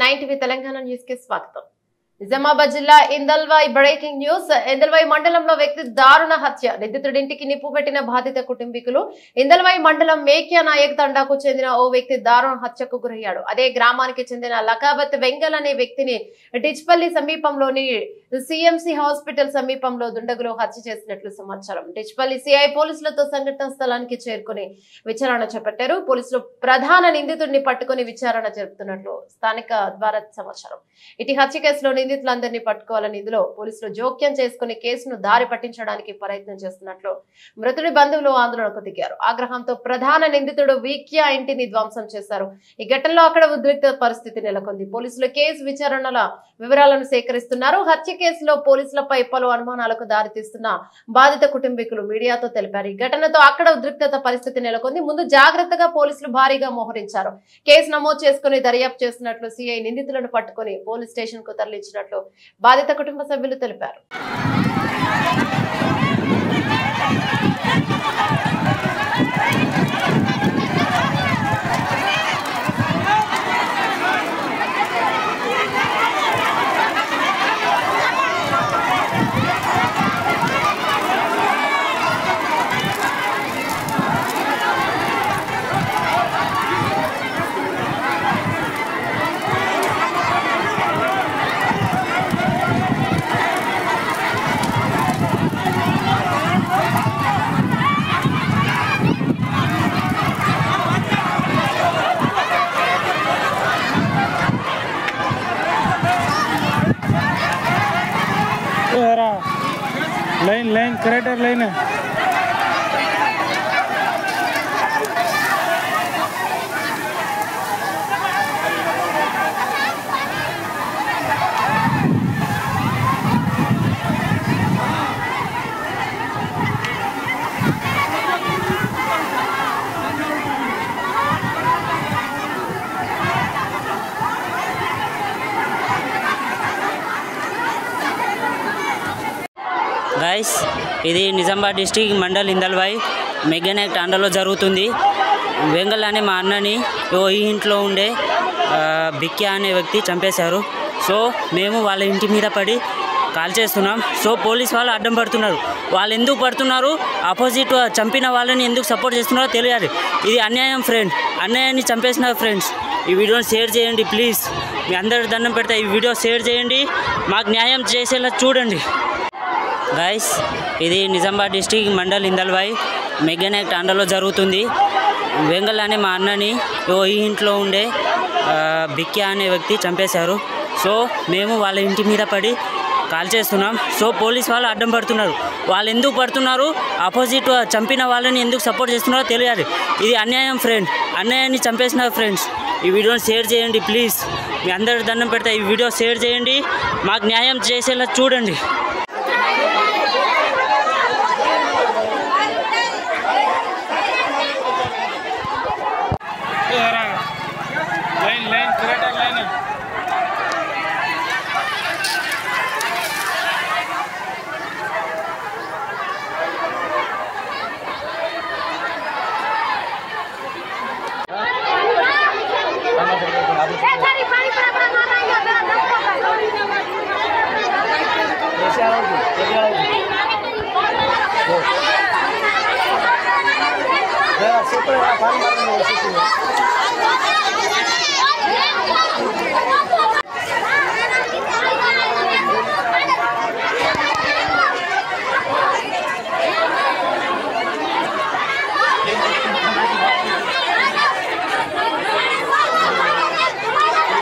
nine TV Telangana news కి స్వాగతం నిజామాబాద్ జిల్లా ఇందల్వాయ్ బ్రేకింగ్ న్యూస్ ఇందల్వాయ్ మండలంలో వ్యక్తి దారుణ హత్య నిందితుడింటికి నిప్పు పెట్టిన బాధిత కుటుంబీకులు ఇందల్వాయ్ మండలం మేక్యా నాయక్ తండాకు చెందిన ఓ వ్యక్తి దారుణ హత్యకు గురయ్యాడు అదే గ్రామానికి చెందిన లకాబత్ వెంగల్ అనే వ్యక్తిని డిచ్పల్లి సమీపంలోని సిఎంసి హాస్పిటల్ సమీపంలో దుండగులు హత్య చేసినట్లు సమాచారం డిచ్పల్లి సిఐ పోలీసులతో సంఘటన స్థలానికి చేరుకుని విచారణ చేపట్టారు పోలీసులు ప్రధాన నిందితుడిని పట్టుకుని విచారణ జరుపుతున్నట్లు స్థానిక ద్వారా సమాచారం ఇటు హత్య కేసులో నిందితులందరినీ పట్టుకోవాలని ఇందులో పోలీసులు జోక్యం చేసుకుని కేసును దారి పట్టించడానికి ప్రయత్నం చేస్తున్నట్లు మృతుడి బంధువులు ఆందోళనకు దిగారు ఆగ్రహంతో ప్రధాన నిందితుడు వీక్యా ఇంటిని ధ్వంసం చేశారు ఈ ఘటనలో అక్కడ ఉద్రిక్త పరిస్థితి నెలకొంది పోలీసులు కేసు విచారణల వివరాలను సేకరిస్తున్నారు హత్య కేసులో పోలీసులపై పలు అనుమానాలకు దారితీస్తున్న బాధిత కుటుంబీకులు మీడియాతో తెలిపారు ఈ ఘటనతో అక్కడ ఉద్రిక్తత పరిస్థితి నెలకొంది ముందు జాగ్రత్తగా పోలీసులు భారీగా మోహరించారు కేసు నమోదు చేసుకుని దర్యాప్తు చేస్తున్నట్లు సిఐ నిందితులను పట్టుకుని పోలీస్ స్టేషన్ కు తరలించినట్లు బాధిత కుటుంబ సభ్యులు తెలిపారు era lane lane crater lane है గైస్ ఇది నిజామాబాద్ డిస్టిక్ మండల్ ఇందల్వాయ్ మెగానెక్ టాండాలో జరుగుతుంది వెంగల్ అనే మా అన్నని ఓ ఈ ఇంట్లో ఉండే ఆ, బిక్యా అనే వ్యక్తి చంపేశారు సో మేము వాళ్ళ ఇంటి మీద పడి కాల్ చేస్తున్నాం సో పోలీస్ వాళ్ళు అడ్డం పడుతున్నారు వాళ్ళు ఎందుకు పడుతున్నారు ఆపోజిట్ చంపిన వాళ్ళని ఎందుకు సపోర్ట్ చేస్తున్నారో తెలియాలి ఇది అన్యాయం ఫ్రెండ్ అన్యాయాన్ని చంపేసిన ఫ్రెండ్స్ ఈ వీడియోని షేర్ చేయండి ప్లీజ్ మీ అందరి దండం పెడతా ఈ వీడియో షేర్ చేయండి మాకు న్యాయం చేసేలా చూడండి గైస్ ఇది నిజామాబాద్ డిస్టిక్ మండల్ ఇందల్వాయ్ మెగానెక్ టాండాలో జరుగుతుంది వెంగల్ అనే మా అన్నని ఓ ఈ ఇంట్లో ఉండే ఆ, బిక్యా అనే వ్యక్తి చంపేశారు సో మేము వాళ్ళ ఇంటి మీద పడి కాల్ చేస్తున్నాం సో పోలీస్ వాళ్ళు అడ్డం పడుతున్నారు వాళ్ళు ఎందుకు పడుతున్నారు ఆపోజిట్ చంపిన వాళ్ళని ఎందుకు సపోర్ట్ చేస్తున్నారో తెలియాలి ఇది అన్యాయం ఫ్రెండ్ అన్యాయాన్ని చంపేసిన ఫ్రెండ్స్ ఈ వీడియోని షేర్ చేయండి ప్లీజ్ మీ అందరి దండం పెడతా ఈ వీడియో షేర్ చేయండి మాకు న్యాయం చేసేలా చూడండి era lane lane crater lane है सारी पानी पड़ा पड़ा मार रहा है मेरा दम पकड़ super, paano marunong sa